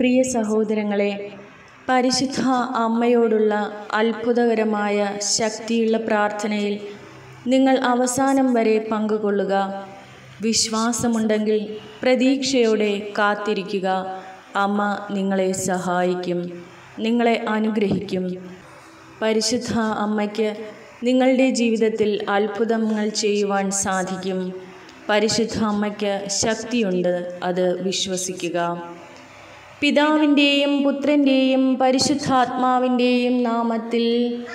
പ്രിയ സഹോദരങ്ങളെ പരിശുദ്ധ അമ്മയോടുള്ള അത്ഭുതകരമായ ശക്തിയുള്ള പ്രാർത്ഥനയിൽ നിങ്ങൾ അവസാനം വരെ പങ്കുകൊള്ളുക വിശ്വാസമുണ്ടെങ്കിൽ പ്രതീക്ഷയോടെ കാത്തിരിക്കുക അമ്മ നിങ്ങളെ സഹായിക്കും നിങ്ങളെ അനുഗ്രഹിക്കും പരിശുദ്ധ അമ്മയ്ക്ക് നിങ്ങളുടെ ജീവിതത്തിൽ അത്ഭുതങ്ങൾ ചെയ്യുവാൻ സാധിക്കും പരിശുദ്ധ അമ്മയ്ക്ക് ശക്തിയുണ്ട് അത് വിശ്വസിക്കുക പിതാവിൻ്റെയും പുത്രൻ്റെയും പരിശുദ്ധാത്മാവിൻ്റെയും നാമത്തിൽ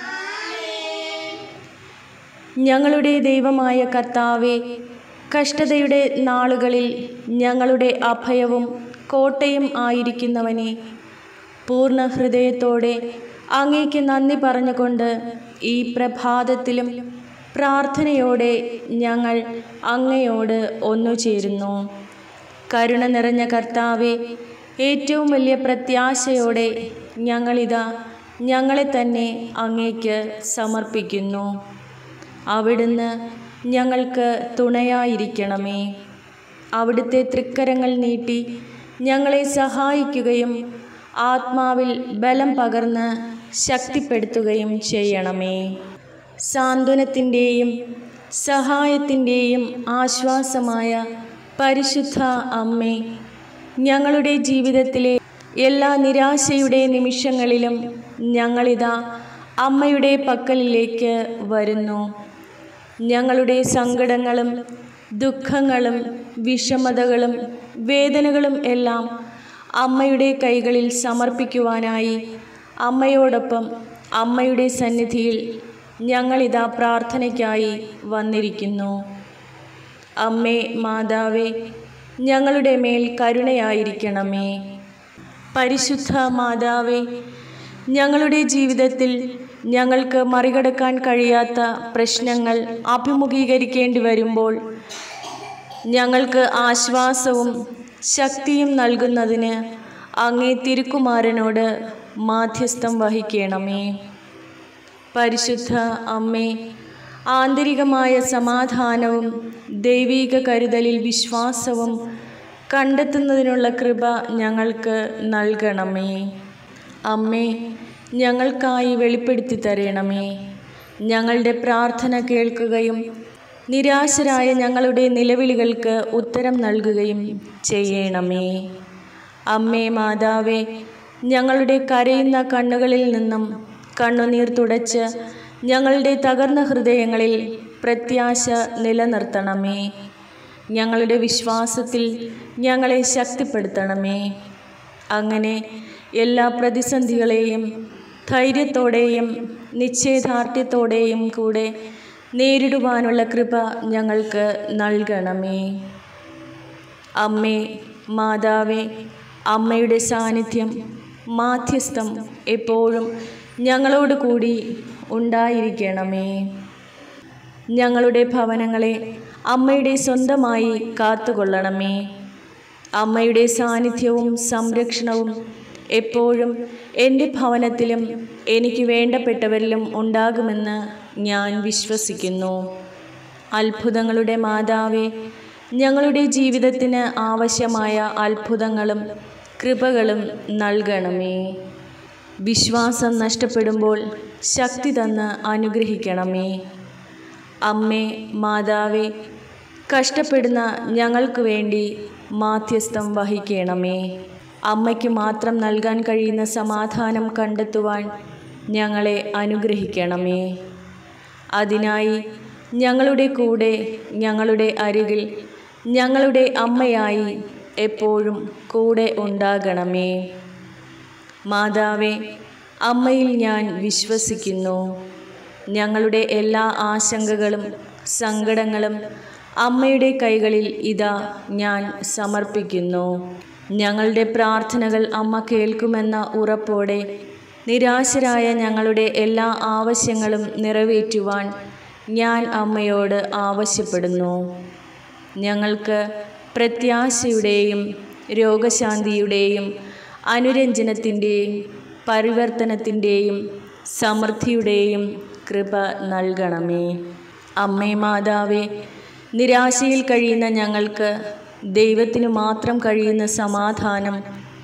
ഞങ്ങളുടെ ദൈവമായ കർത്താവെ കഷ്ടതയുടെ നാളുകളിൽ ഞങ്ങളുടെ അഭയവും കോട്ടയും ആയിരിക്കുന്നവനെ പൂർണ്ണ ഹൃദയത്തോടെ അങ്ങേക്ക് നന്ദി പറഞ്ഞുകൊണ്ട് ഈ പ്രഭാതത്തിലും പ്രാർത്ഥനയോടെ ഞങ്ങൾ അങ്ങയോട് ഒന്നുചേരുന്നു കരുണ നിറഞ്ഞ കർത്താവെ ഏറ്റവും വലിയ പ്രത്യാശയോടെ ഞങ്ങളിതാ ഞങ്ങളെ തന്നെ അങ്ങേക്ക് സമർപ്പിക്കുന്നു അവിടുന്ന് ഞങ്ങൾക്ക് തുണയായിരിക്കണമേ അവിടുത്തെ തൃക്കരങ്ങൾ നീട്ടി ഞങ്ങളെ സഹായിക്കുകയും ആത്മാവിൽ ബലം പകർന്ന് ശക്തിപ്പെടുത്തുകയും ചെയ്യണമേ സാന്ത്വനത്തിൻ്റെയും സഹായത്തിൻ്റെയും ആശ്വാസമായ പരിശുദ്ധ അമ്മേ ഞങ്ങളുടെ ജീവിതത്തിലെ എല്ലാ നിരാശയുടെ നിമിഷങ്ങളിലും ഞങ്ങളിതാ അമ്മയുടെ പക്കലിലേക്ക് വരുന്നു ഞങ്ങളുടെ സങ്കടങ്ങളും ദുഃഖങ്ങളും വിഷമതകളും വേദനകളും എല്ലാം അമ്മയുടെ കൈകളിൽ സമർപ്പിക്കുവാനായി അമ്മയോടൊപ്പം അമ്മയുടെ സന്നിധിയിൽ ഞങ്ങളിതാ പ്രാർത്ഥനയ്ക്കായി വന്നിരിക്കുന്നു അമ്മേ മാതാവേ ഞങ്ങളുടെ മേൽ കരുണയായിരിക്കണമേ പരിശുദ്ധ മാതാവേ ഞങ്ങളുടെ ജീവിതത്തിൽ ഞങ്ങൾക്ക് മറികടക്കാൻ കഴിയാത്ത പ്രശ്നങ്ങൾ അഭിമുഖീകരിക്കേണ്ടി വരുമ്പോൾ ഞങ്ങൾക്ക് ആശ്വാസവും ശക്തിയും നൽകുന്നതിന് അങ്ങേ തിരുക്കുമാരനോട് മാധ്യസ്ഥം വഹിക്കണമേ പരിശുദ്ധ അമ്മേ ആന്തരികമായ സമാധാനവും ദൈവീക കരുതലിൽ വിശ്വാസവും കണ്ടെത്തുന്നതിനുള്ള കൃപ ഞങ്ങൾക്ക് നൽകണമേ അമ്മേ ഞങ്ങൾക്കായി വെളിപ്പെടുത്തി തരണമേ ഞങ്ങളുടെ പ്രാർത്ഥന കേൾക്കുകയും നിരാശരായ ഞങ്ങളുടെ നിലവിളികൾക്ക് ഉത്തരം നൽകുകയും ചെയ്യണമേ അമ്മേ മാതാവേ ഞങ്ങളുടെ കരയുന്ന കണ്ണുകളിൽ നിന്നും കണ്ണുനീർ തുടച്ച് ഞങ്ങളുടെ തകർന്ന ഹൃദയങ്ങളിൽ പ്രത്യാശ നിലനിർത്തണമേ ഞങ്ങളുടെ വിശ്വാസത്തിൽ ഞങ്ങളെ ശക്തിപ്പെടുത്തണമേ അങ്ങനെ എല്ലാ പ്രതിസന്ധികളെയും ധൈര്യത്തോടെയും നിശ്ചയദാർഢ്യത്തോടെയും കൂടെ നേരിടുവാനുള്ള കൃപ ഞങ്ങൾക്ക് നൽകണമേ അമ്മേ മാതാവേ അമ്മയുടെ സാന്നിധ്യം മാധ്യസ്ഥം എപ്പോഴും ഞങ്ങളോട് കൂടി ഉണ്ടായിരിക്കണമേ ഞങ്ങളുടെ ഭവനങ്ങളെ അമ്മയുടെ സ്വന്തമായി കാത്തുകൊള്ളണമേ അമ്മയുടെ സാന്നിധ്യവും സംരക്ഷണവും എപ്പോഴും എൻ്റെ ഭവനത്തിലും എനിക്ക് വേണ്ടപ്പെട്ടവരിലും ഉണ്ടാകുമെന്ന് ഞാൻ വിശ്വസിക്കുന്നു അത്ഭുതങ്ങളുടെ മാതാവേ ഞങ്ങളുടെ ജീവിതത്തിന് ആവശ്യമായ അത്ഭുതങ്ങളും കൃപകളും നൽകണമേ വിശ്വാസം നഷ്ടപ്പെടുമ്പോൾ ശക്തി തന്ന് അനുഗ്രഹിക്കണമേ അമ്മേ മാതാവേ കഷ്ടപ്പെടുന്ന ഞങ്ങൾക്ക് വേണ്ടി മാധ്യസ്ഥം വഹിക്കണമേ അമ്മയ്ക്ക് മാത്രം നൽകാൻ കഴിയുന്ന സമാധാനം കണ്ടെത്തുവാൻ ഞങ്ങളെ അനുഗ്രഹിക്കണമേ അതിനായി ഞങ്ങളുടെ കൂടെ ഞങ്ങളുടെ അരികിൽ ഞങ്ങളുടെ അമ്മയായി എപ്പോഴും കൂടെ ഉണ്ടാകണമേ മാതാവേ അമ്മയിൽ ഞാൻ വിശ്വസിക്കുന്നു ഞങ്ങളുടെ എല്ലാ ആശങ്കകളും സങ്കടങ്ങളും അമ്മയുടെ കൈകളിൽ ഇതാ ഞാൻ സമർപ്പിക്കുന്നു ഞങ്ങളുടെ പ്രാർത്ഥനകൾ അമ്മ കേൾക്കുമെന്ന ഉറപ്പോടെ നിരാശരായ ഞങ്ങളുടെ എല്ലാ ആവശ്യങ്ങളും നിറവേറ്റുവാൻ ഞാൻ അമ്മയോട് ആവശ്യപ്പെടുന്നു ഞങ്ങൾക്ക് പ്രത്യാശയുടെയും രോഗശാന്തിയുടെയും അനുരഞ്ജനത്തിൻ്റെയും പരിവർത്തനത്തിൻ്റെയും സമൃദ്ധിയുടെയും കൃപ നൽകണമേ അമ്മേ മാതാവേ നിരാശയിൽ കഴിയുന്ന ഞങ്ങൾക്ക് ദൈവത്തിനു മാത്രം കഴിയുന്ന സമാധാനം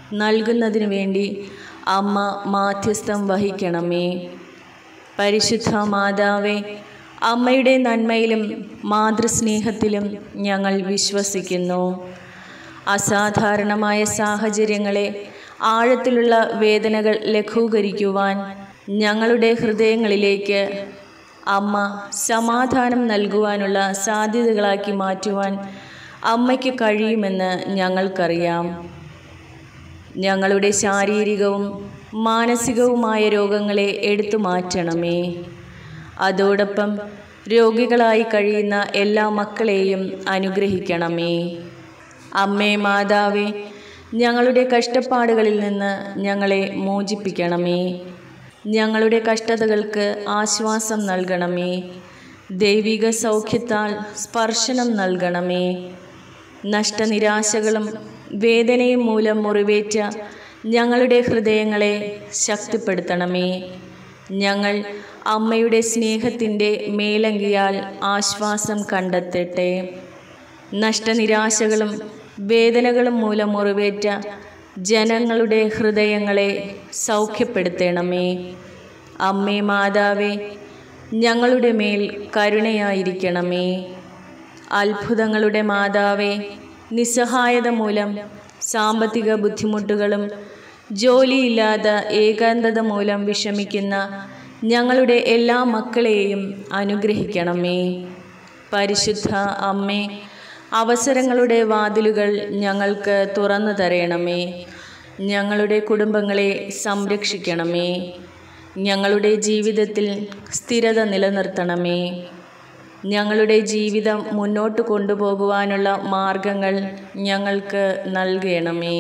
നൽകുന്നതിനു വേണ്ടി അമ്മ മാധ്യസ്ഥം വഹിക്കണമേ പരിശുദ്ധ മാതാവേ അമ്മയുടെ നന്മയിലും മാതൃസ്നേഹത്തിലും ഞങ്ങൾ വിശ്വസിക്കുന്നു അസാധാരണമായ സാഹചര്യങ്ങളെ ആഴത്തിലുള്ള വേദനകൾ ലഘൂകരിക്കുവാൻ ഞങ്ങളുടെ ഹൃദയങ്ങളിലേക്ക് അമ്മ സമാധാനം നൽകുവാനുള്ള സാധ്യതകളാക്കി മാറ്റുവാൻ അമ്മയ്ക്ക് കഴിയുമെന്ന് ഞങ്ങൾക്കറിയാം ഞങ്ങളുടെ ശാരീരികവും മാനസികവുമായ രോഗങ്ങളെ എടുത്തു മാറ്റണമേ അതോടൊപ്പം രോഗികളായി കഴിയുന്ന എല്ലാ മക്കളെയും അനുഗ്രഹിക്കണമേ അമ്മേ മാതാവേ ഞങ്ങളുടെ കഷ്ടപ്പാടുകളിൽ നിന്ന് ഞങ്ങളെ മോചിപ്പിക്കണമേ ഞങ്ങളുടെ കഷ്ടതകൾക്ക് ആശ്വാസം നൽകണമേ ദൈവിക സൗഖ്യത്താൽ സ്പർശനം നൽകണമേ നഷ്ടനിരാശകളും വേദനയും മൂലം മുറിവേറ്റ ഞങ്ങളുടെ ഹൃദയങ്ങളെ ശക്തിപ്പെടുത്തണമേ ഞങ്ങൾ അമ്മയുടെ സ്നേഹത്തിൻ്റെ മേലങ്കിയാൽ ആശ്വാസം കണ്ടെത്തട്ടെ നഷ്ടനിരാശകളും വേദനകളും മൂലം മുറിവേറ്റ ജനങ്ങളുടെ ഹൃദയങ്ങളെ സൗഖ്യപ്പെടുത്തണമേ അമ്മേ മാതാവേ ഞങ്ങളുടെ മേൽ കരുണയായിരിക്കണമേ അത്ഭുതങ്ങളുടെ മാതാവേ നിസ്സഹായത മൂലം സാമ്പത്തിക ബുദ്ധിമുട്ടുകളും ജോലിയില്ലാത്ത ഏകാന്തത മൂലം വിഷമിക്കുന്ന ഞങ്ങളുടെ എല്ലാ മക്കളെയും അനുഗ്രഹിക്കണമേ പരിശുദ്ധ അമ്മേ അവസരങ്ങളുടെ വാതിലുകൾ ഞങ്ങൾക്ക് തുറന്നു തരയണമേ ഞങ്ങളുടെ കുടുംബങ്ങളെ സംരക്ഷിക്കണമേ ഞങ്ങളുടെ ജീവിതത്തിൽ സ്ഥിരത നിലനിർത്തണമേ ഞങ്ങളുടെ ജീവിതം മുന്നോട്ട് കൊണ്ടുപോകുവാനുള്ള മാർഗങ്ങൾ ഞങ്ങൾക്ക് നൽകണമേ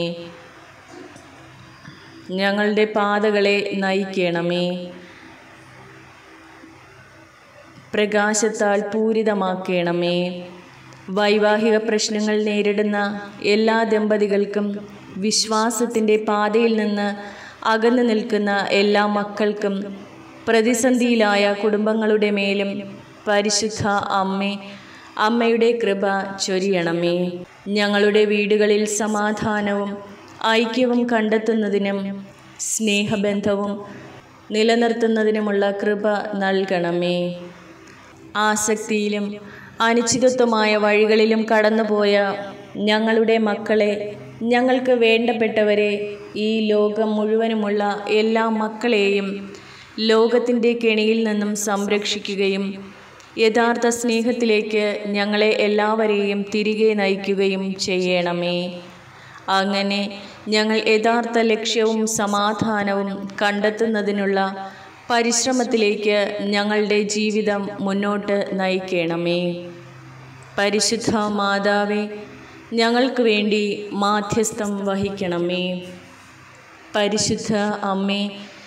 ഞങ്ങളുടെ പാതകളെ നയിക്കണമേ പ്രകാശത്താൽ പൂരിതമാക്കണമേ വൈവാഹിക പ്രശ്നങ്ങൾ നേരിടുന്ന എല്ലാ ദമ്പതികൾക്കും വിശ്വാസത്തിൻ്റെ പാതയിൽ നിന്ന് അകന്നു നിൽക്കുന്ന എല്ലാ മക്കൾക്കും പ്രതിസന്ധിയിലായ കുടുംബങ്ങളുടെ മേലും പരിശുദ്ധ അമ്മേ അമ്മയുടെ കൃപ ചൊരിയണമേ ഞങ്ങളുടെ വീടുകളിൽ സമാധാനവും ഐക്യവും കണ്ടെത്തുന്നതിനും സ്നേഹബന്ധവും നിലനിർത്തുന്നതിനുമുള്ള കൃപ നൽകണമേ ആസക്തിയിലും അനിശ്ചിതത്വമായ വഴികളിലും കടന്നുപോയ ഞങ്ങളുടെ മക്കളെ ഞങ്ങൾക്ക് വേണ്ടപ്പെട്ടവരെ ഈ ലോകം മുഴുവനുമുള്ള എല്ലാ മക്കളെയും ലോകത്തിൻ്റെ കെണിയിൽ നിന്നും സംരക്ഷിക്കുകയും യഥാർത്ഥ സ്നേഹത്തിലേക്ക് ഞങ്ങളെ എല്ലാവരെയും തിരികെ നയിക്കുകയും ചെയ്യണമേ അങ്ങനെ ഞങ്ങൾ യഥാർത്ഥ ലക്ഷ്യവും സമാധാനവും കണ്ടെത്തുന്നതിനുള്ള പരിശ്രമത്തിലേക്ക് ഞങ്ങളുടെ ജീവിതം മുന്നോട്ട് നയിക്കണമേ പരിശുദ്ധ മാതാവേ ഞങ്ങൾക്ക് വേണ്ടി മാധ്യസ്ഥം വഹിക്കണമേ പരിശുദ്ധ അമ്മേ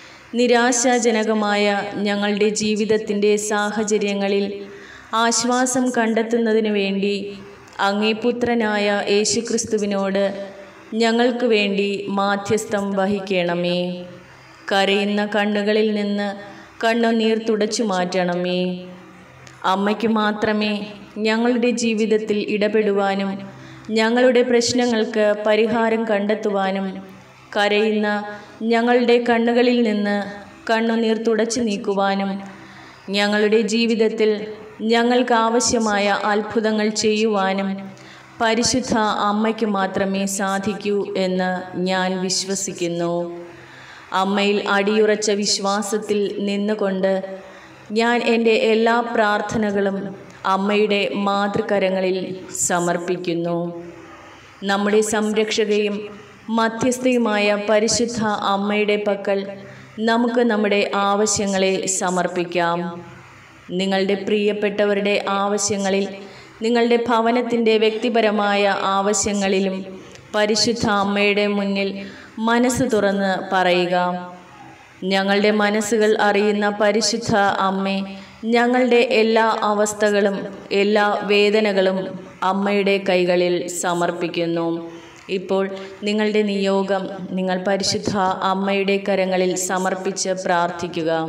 നിരാശാജനകമായ ഞങ്ങളുടെ ജീവിതത്തിൻ്റെ സാഹചര്യങ്ങളിൽ ആശ്വാസം കണ്ടെത്തുന്നതിനു വേണ്ടി അങ്ങേ പുത്രനായ യേശുക്രിസ്തുവിനോട് ഞങ്ങൾക്ക് വേണ്ടി മാധ്യസ്ഥം വഹിക്കണമേ കരയുന്ന കണ്ണുകളിൽ നിന്ന് കണ്ണുനീർ തുടച്ചു മാറ്റണമേ അമ്മയ്ക്ക് മാത്രമേ ഞങ്ങളുടെ ജീവിതത്തിൽ ഇടപെടുവാനും ഞങ്ങളുടെ പ്രശ്നങ്ങൾക്ക് പരിഹാരം കണ്ടെത്തുവാനും കരയുന്ന ഞങ്ങളുടെ കണ്ണുകളിൽ നിന്ന് കണ്ണുനീർ തുടച്ചു നീക്കുവാനും ഞങ്ങളുടെ ജീവിതത്തിൽ ഞങ്ങൾക്ക് ആവശ്യമായ അത്ഭുതങ്ങൾ ചെയ്യുവാനും പരിശുദ്ധ അമ്മയ്ക്ക് മാത്രമേ സാധിക്കൂ എന്ന് ഞാൻ വിശ്വസിക്കുന്നു അമ്മയിൽ അടിയുറച്ച വിശ്വാസത്തിൽ നിന്നുകൊണ്ട് ഞാൻ എൻ്റെ എല്ലാ പ്രാർത്ഥനകളും അമ്മയുടെ മാതൃകരങ്ങളിൽ സമർപ്പിക്കുന്നു നമ്മുടെ സംരക്ഷകയും മധ്യസ്ഥയുമായ പരിശുദ്ധ അമ്മയുടെ പക്കൽ നമുക്ക് നമ്മുടെ ആവശ്യങ്ങളെ സമർപ്പിക്കാം നിങ്ങളുടെ പ്രിയപ്പെട്ടവരുടെ ആവശ്യങ്ങളിൽ നിങ്ങളുടെ ഭവനത്തിൻ്റെ വ്യക്തിപരമായ ആവശ്യങ്ങളിലും പരിശുദ്ധ അമ്മയുടെ മുന്നിൽ മനസ്സ് തുറന്ന് പറയുക ഞങ്ങളുടെ മനസ്സുകൾ അറിയുന്ന പരിശുദ്ധ അമ്മേ ഞങ്ങളുടെ എല്ലാ അവസ്ഥകളും എല്ലാ വേദനകളും അമ്മയുടെ കൈകളിൽ സമർപ്പിക്കുന്നു ഇപ്പോൾ നിങ്ങളുടെ നിയോഗം നിങ്ങൾ പരിശുദ്ധ അമ്മയുടെ കരങ്ങളിൽ സമർപ്പിച്ച് പ്രാർത്ഥിക്കുക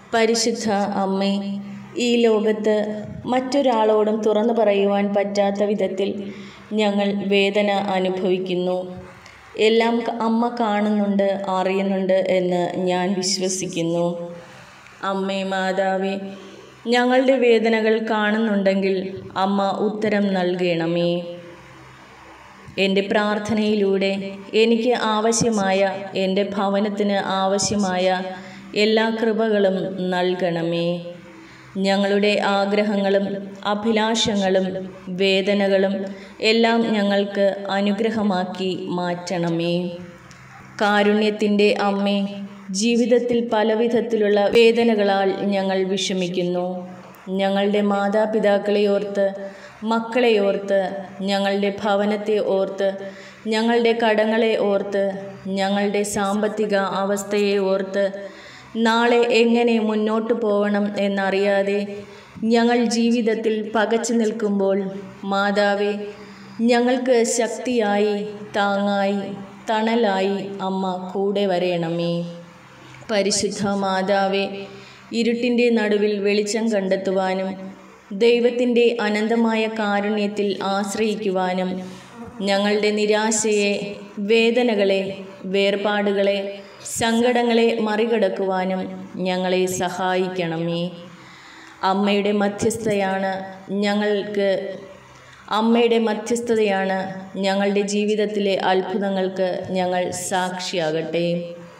പരിശുദ്ധ അമ്മേ ഈ ലോകത്ത് മറ്റൊരാളോടും തുറന്നു പറയുവാൻ പറ്റാത്ത വിധത്തിൽ ഞങ്ങൾ വേദന അനുഭവിക്കുന്നു എല്ലാം ക- അമ്മ കാണുന്നുണ്ട് അറിയുന്നുണ്ട് എന്ന് ഞാൻ വിശ്വസിക്കുന്നു അമ്മേ മാതാവേ ഞങ്ങളുടെ വേദനകൾ കാണുന്നുണ്ടെങ്കിൽ അമ്മ ഉത്തരം നൽകണമേ എൻ്റെ പ്രാർത്ഥനയിലൂടെ എനിക്ക് ആവശ്യമായ എൻ്റെ ഭവനത്തിന് ആവശ്യമായ എല്ലാ കൃപകളും നൽകണമേ ഞങ്ങളുടെ ആഗ്രഹങ്ങളും അഭിലാഷങ്ങളും വേദനകളും എല്ലാം ഞങ്ങൾക്ക് അനുഗ്രഹമാക്കി മാറ്റണമേ കാരുണ്യത്തിൻ്റെ അമ്മേ ജീവിതത്തിൽ പലവിധത്തിലുള്ള വേദനകളാൽ ഞങ്ങൾ വിഷമിക്കുന്നു ഞങ്ങളുടെ മാതാപിതാക്കളെ ഓർത്ത് മക്കളെ ഓർത്ത് ഞങ്ങളുടെ ഭവനത്തെ ഓർത്ത് ഞങ്ങളുടെ കടങ്ങളെ ഓർത്ത് ഞങ്ങളുടെ സാമ്പത്തിക അവസ്ഥയെ ഓർത്ത് നാളെ എങ്ങനെ മുന്നോട്ട് പോകണം എന്നറിയാതെ ഞങ്ങൾ ജീവിതത്തിൽ പകച്ചു നിൽക്കുമ്പോൾ മാതാവേ ഞങ്ങൾക്ക് ശക്തിയായി താങ്ങായി തണലായി അമ്മ കൂടെ വരയണമേ പരിശുദ്ധ മാതാവേ ഇരുട്ടിൻ്റെ നടുവിൽ വെളിച്ചം കണ്ടെത്തുവാനും ദൈവത്തിൻ്റെ അനന്തമായ കാരുണ്യത്തിൽ ആശ്രയിക്കുവാനും ഞങ്ങളുടെ നിരാശയെ വേദനകളെ വേർപാടുകളെ സങ്കടങ്ങളെ മറികടക്കുവാനും ഞങ്ങളെ സഹായിക്കണമേ അമ്മയുടെ മധ്യസ്ഥയാണ് ഞങ്ങൾക്ക് അമ്മയുടെ മധ്യസ്ഥതയാണ് ഞങ്ങളുടെ ജീവിതത്തിലെ അത്ഭുതങ്ങൾക്ക് ഞങ്ങൾ സാക്ഷിയാകട്ടെ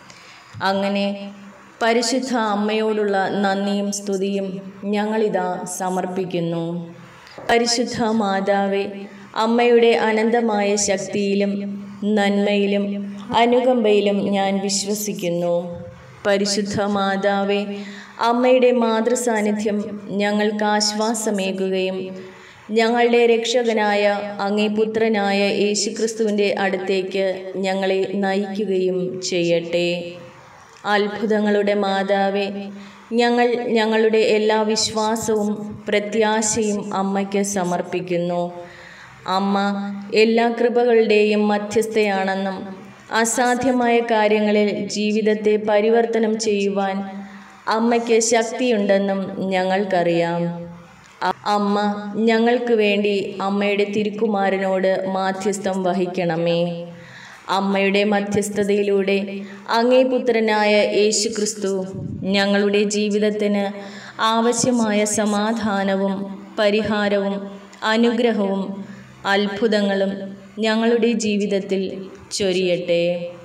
അങ്ങനെ പരിശുദ്ധ അമ്മയോടുള്ള നന്ദിയും സ്തുതിയും ഞങ്ങളിതാ സമർപ്പിക്കുന്നു പരിശുദ്ധ മാതാവേ അമ്മയുടെ അനന്തമായ ശക്തിയിലും നന്മയിലും അനുകമ്പയിലും ഞാൻ വിശ്വസിക്കുന്നു പരിശുദ്ധ മാതാവേ അമ്മയുടെ മാതൃസാന്നിധ്യം ഞങ്ങൾക്ക് ആശ്വാസമേകുകയും ഞങ്ങളുടെ രക്ഷകനായ അങ്ങേ പുത്രനായ യേശുക്രിസ്തുവിൻ്റെ അടുത്തേക്ക് ഞങ്ങളെ നയിക്കുകയും ചെയ്യട്ടെ അത്ഭുതങ്ങളുടെ മാതാവേ ഞങ്ങൾ ഞങ്ങളുടെ എല്ലാ വിശ്വാസവും പ്രത്യാശയും അമ്മയ്ക്ക് സമർപ്പിക്കുന്നു അമ്മ എല്ലാ കൃപകളുടെയും മധ്യസ്ഥയാണെന്നും അസാധ്യമായ കാര്യങ്ങളിൽ ജീവിതത്തെ പരിവർത്തനം ചെയ്യുവാൻ അമ്മയ്ക്ക് ശക്തിയുണ്ടെന്നും ഞങ്ങൾക്കറിയാം അ- അമ്മ ഞങ്ങൾക്ക് വേണ്ടി അമ്മയുടെ തിരുക്കുമാരനോട് മാധ്യസ്ഥം വഹിക്കണമേ അമ്മയുടെ മധ്യസ്ഥതയിലൂടെ അങ്ങേ പുത്രനായ യേശു ക്രിസ്തു ഞങ്ങളുടെ ജീവിതത്തിന് ആവശ്യമായ സമാധാനവും പരിഹാരവും അനുഗ്രഹവും അത്ഭുതങ്ങളും ഞങ്ങളുടെ ജീവിതത്തിൽ ചൊരിയട്ടെ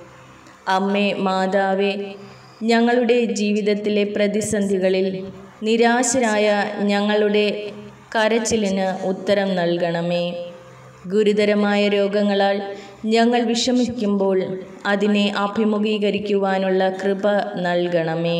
അമ്മേ മാതാവേ ഞങ്ങളുടെ ജീവിതത്തിലെ പ്രതിസന്ധികളിൽ നിരാശരായ ഞങ്ങളുടെ കരച്ചിലിന് ഉത്തരം നൽകണമേ ഗുരുതരമായ രോഗങ്ങളാൽ ഞങ്ങൾ വിഷമിക്കുമ്പോൾ അതിനെ അഭിമുഖീകരിക്കുവാനുള്ള കൃപ നൽകണമേ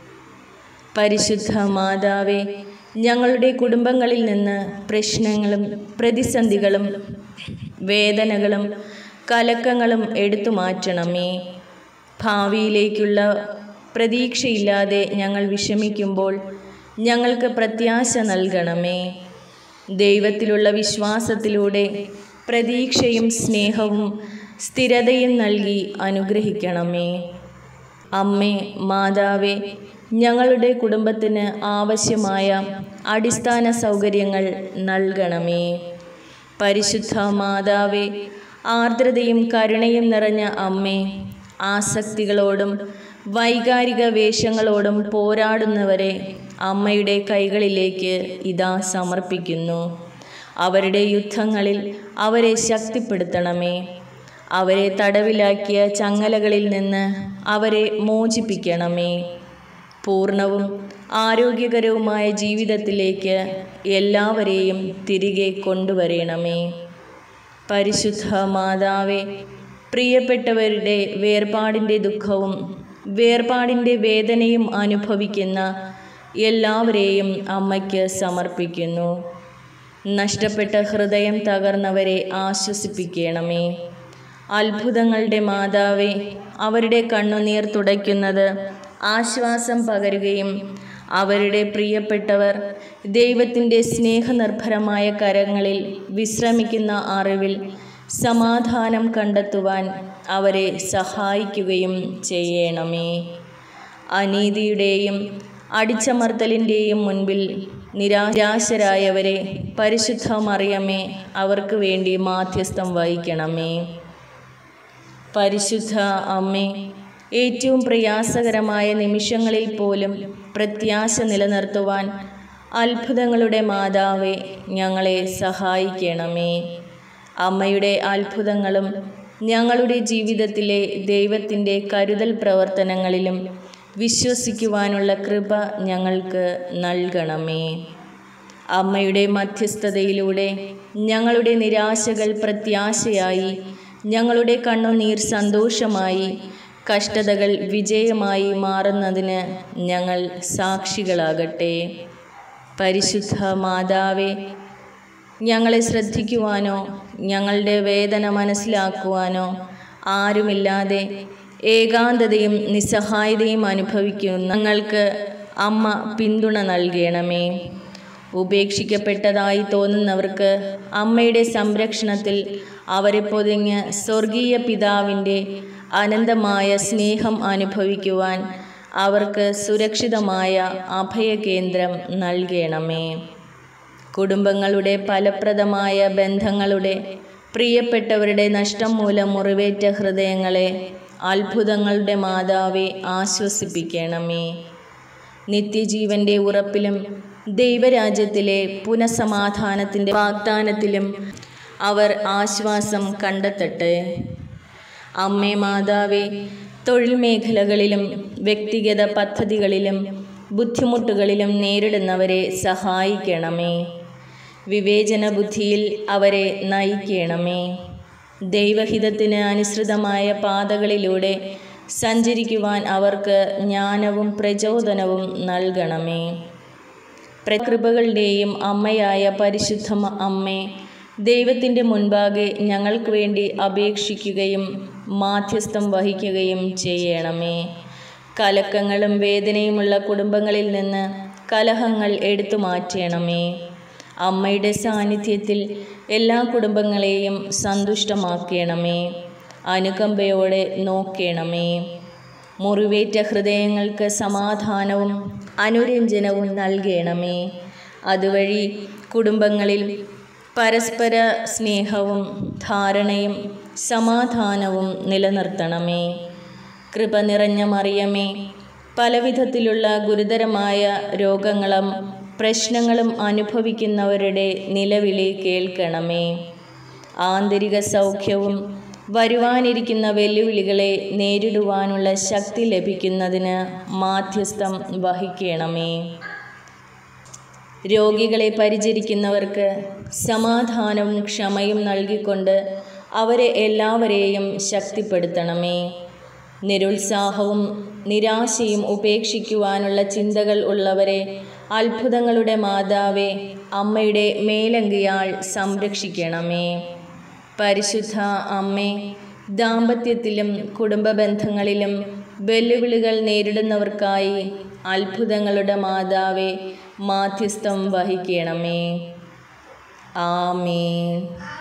പരിശുദ്ധ മാതാവേ ഞങ്ങളുടെ കുടുംബങ്ങളിൽ നിന്ന് പ്രശ്നങ്ങളും പ്രതിസന്ധികളും വേദനകളും കലക്കങ്ങളും എടുത്തു മാറ്റണമേ ഭാവിയിലേക്കുള്ള പ്രതീക്ഷയില്ലാതെ ഞങ്ങൾ വിഷമിക്കുമ്പോൾ ഞങ്ങൾക്ക് പ്രത്യാശ നൽകണമേ ദൈവത്തിലുള്ള വിശ്വാസത്തിലൂടെ പ്രതീക്ഷയും സ്നേഹവും സ്ഥിരതയും നൽകി അനുഗ്രഹിക്കണമേ അമ്മേ മാതാവേ ഞങ്ങളുടെ കുടുംബത്തിന് ആവശ്യമായ അടിസ്ഥാന സൗകര്യങ്ങൾ നൽകണമേ പരിശുദ്ധ മാതാവേ ആർദ്രതയും കരുണയും നിറഞ്ഞ അമ്മേ ആസക്തികളോടും വൈകാരിക വേഷങ്ങളോടും പോരാടുന്നവരെ അമ്മയുടെ കൈകളിലേക്ക് ഇതാ സമർപ്പിക്കുന്നു അവരുടെ യുദ്ധങ്ങളിൽ അവരെ ശക്തിപ്പെടുത്തണമേ അവരെ തടവിലാക്കിയ ചങ്ങലകളിൽ നിന്ന് അവരെ മോചിപ്പിക്കണമേ പൂർണ്ണവും ആരോഗ്യകരവുമായ ജീവിതത്തിലേക്ക് എല്ലാവരെയും തിരികെ കൊണ്ടുവരണമേ പരിശുദ്ധ മാതാവേ പ്രിയപ്പെട്ടവരുടെ വേർപാടിൻ്റെ ദുഃഖവും വേർപാടിൻ്റെ വേദനയും അനുഭവിക്കുന്ന എല്ലാവരെയും അമ്മയ്ക്ക് സമർപ്പിക്കുന്നു നഷ്ടപ്പെട്ട ഹൃദയം തകർന്നവരെ ആശ്വസിപ്പിക്കണമേ അത്ഭുതങ്ങളുടെ മാതാവേ അവരുടെ കണ്ണുനീർ തുടയ്ക്കുന്നത് ആശ്വാസം പകരുകയും അവരുടെ പ്രിയപ്പെട്ടവർ ദൈവത്തിൻ്റെ സ്നേഹനിർഭരമായ കരങ്ങളിൽ വിശ്രമിക്കുന്ന അറിവിൽ സമാധാനം കണ്ടെത്തുവാൻ അവരെ സഹായിക്കുകയും ചെയ്യണമേ അനീതിയുടെയും അടിച്ചമർത്തലിൻ്റെയും മുൻപിൽ നിരാശരായവരെ പരിശുദ്ധ മറിയമേ അവർക്ക് വേണ്ടി മാധ്യസ്ഥം വഹിക്കണമേ പരിശുദ്ധ അമ്മേ ഏറ്റവും പ്രയാസകരമായ നിമിഷങ്ങളിൽ പോലും പ്രത്യാശ നിലനിർത്തുവാൻ അത്ഭുതങ്ങളുടെ മാതാവേ ഞങ്ങളെ സഹായിക്കണമേ അമ്മയുടെ അത്ഭുതങ്ങളും ഞങ്ങളുടെ ജീവിതത്തിലെ ദൈവത്തിൻ്റെ കരുതൽ പ്രവർത്തനങ്ങളിലും വിശ്വസിക്കുവാനുള്ള കൃപ ഞങ്ങൾക്ക് നൽകണമേ അമ്മയുടെ മധ്യസ്ഥതയിലൂടെ ഞങ്ങളുടെ നിരാശകൾ പ്രത്യാശയായി ഞങ്ങളുടെ കണ്ണുനീർ സന്തോഷമായി കഷ്ടതകൾ വിജയമായി മാറുന്നതിന് ഞങ്ങൾ സാക്ഷികളാകട്ടെ പരിശുദ്ധ മാതാവേ ഞങ്ങളെ ശ്രദ്ധിക്കുവാനോ ഞങ്ങളുടെ വേദന മനസ്സിലാക്കുവാനോ ആരുമില്ലാതെ ഏകാന്തതയും നിസ്സഹായതയും അനുഭവിക്കുന്ന ഞങ്ങൾക്ക് അമ്മ പിന്തുണ നൽകണമേ ഉപേക്ഷിക്കപ്പെട്ടതായി തോന്നുന്നവർക്ക് അമ്മയുടെ സംരക്ഷണത്തിൽ അവരെ പൊതിഞ്ഞ് സ്വർഗീയ പിതാവിൻ്റെ അനന്തമായ സ്നേഹം അനുഭവിക്കുവാൻ അവർക്ക് സുരക്ഷിതമായ അഭയകേന്ദ്രം നൽകണമേ കുടുംബങ്ങളുടെ ഫലപ്രദമായ ബന്ധങ്ങളുടെ പ്രിയപ്പെട്ടവരുടെ നഷ്ടം മൂലം മുറിവേറ്റ ഹൃദയങ്ങളെ അത്ഭുതങ്ങളുടെ മാതാവെ ആശ്വസിപ്പിക്കണമേ നിത്യജീവന്റെ ഉറപ്പിലും ദൈവരാജ്യത്തിലെ പുനഃസമാധാനത്തിൻ്റെ വാഗ്ദാനത്തിലും അവർ ആശ്വാസം കണ്ടെത്തട്ടെ അമ്മേ മാതാവേ തൊഴിൽ മേഖലകളിലും വ്യക്തിഗത പദ്ധതികളിലും ബുദ്ധിമുട്ടുകളിലും നേരിടുന്നവരെ സഹായിക്കണമേ വിവേചന ബുദ്ധിയിൽ അവരെ നയിക്കണമേ ദൈവഹിതത്തിന് അനുസൃതമായ പാതകളിലൂടെ സഞ്ചരിക്കുവാൻ അവർക്ക് ജ്ഞാനവും പ്രചോദനവും നൽകണമേ പ്രകൃപകളുടെയും അമ്മയായ പരിശുദ്ധ അമ്മേ ദൈവത്തിൻ്റെ മുൻപാകെ ഞങ്ങൾക്ക് വേണ്ടി അപേക്ഷിക്കുകയും മാധ്യസ്ഥം വഹിക്കുകയും ചെയ്യണമേ കലക്കങ്ങളും വേദനയുമുള്ള കുടുംബങ്ങളിൽ നിന്ന് കലഹങ്ങൾ എടുത്തു മാറ്റണമേ അമ്മയുടെ സാന്നിധ്യത്തിൽ എല്ലാ കുടുംബങ്ങളെയും സന്തുഷ്ടമാക്കണമേ അനുകമ്പയോടെ നോക്കണമേ മുറിവേറ്റ ഹൃദയങ്ങൾക്ക് സമാധാനവും അനുരഞ്ജനവും നൽകണമേ അതുവഴി കുടുംബങ്ങളിൽ പരസ്പര സ്നേഹവും ധാരണയും സമാധാനവും നിലനിർത്തണമേ കൃപ നിറഞ്ഞ മറിയമേ പലവിധത്തിലുള്ള ഗുരുതരമായ രോഗങ്ങളും പ്രശ്നങ്ങളും അനുഭവിക്കുന്നവരുടെ നിലവിളി കേൾക്കണമേ ആന്തരിക സൗഖ്യവും വരുവാനിരിക്കുന്ന വെല്ലുവിളികളെ നേരിടുവാനുള്ള ശക്തി ലഭിക്കുന്നതിന് മാധ്യസ്ഥം വഹിക്കണമേ രോഗികളെ പരിചരിക്കുന്നവർക്ക് സമാധാനവും ക്ഷമയും നൽകിക്കൊണ്ട് അവരെ എല്ലാവരെയും ശക്തിപ്പെടുത്തണമേ നിരുത്സാഹവും നിരാശയും ഉപേക്ഷിക്കുവാനുള്ള ചിന്തകൾ ഉള്ളവരെ അത്ഭുതങ്ങളുടെ മാതാവെ അമ്മയുടെ മേലങ്കിയാൽ സംരക്ഷിക്കണമേ പരിശുദ്ധ അമ്മേ ദാമ്പത്യത്തിലും കുടുംബ ബന്ധങ്ങളിലും വെല്ലുവിളികൾ നേരിടുന്നവർക്കായി അത്ഭുതങ്ങളുടെ മാതാവെ മാധ്യസ്ഥം വഹിക്കണമേ ആമേൻ